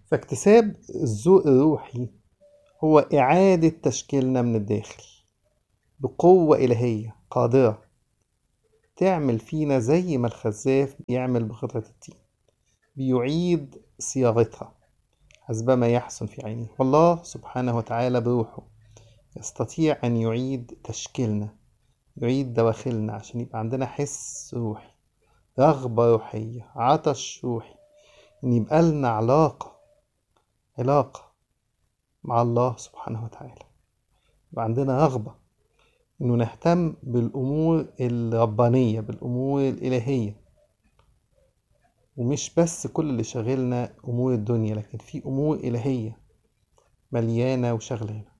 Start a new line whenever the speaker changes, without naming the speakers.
فاكتساب الذوق الروحي هو إعادة تشكيلنا من الداخل بقوة إلهية قادرة تعمل فينا زي ما الخزاف بيعمل بقطعة الطين بيعيد صياغتها حسب ما يحسن في عينه والله سبحانه وتعالى بروحه يستطيع أن يعيد تشكيلنا يعيد دواخلنا عشان يبقى عندنا حس روحي رغبة روحية عطش روحي إن يبقى لنا علاقة علاقة مع الله سبحانه وتعالى يبقى عندنا رغبة إنه نهتم بالأمور الربانية بالأمور الإلهية ومش بس كل اللي شاغلنا أمور الدنيا لكن في أمور إلهية مليانة وشغلانة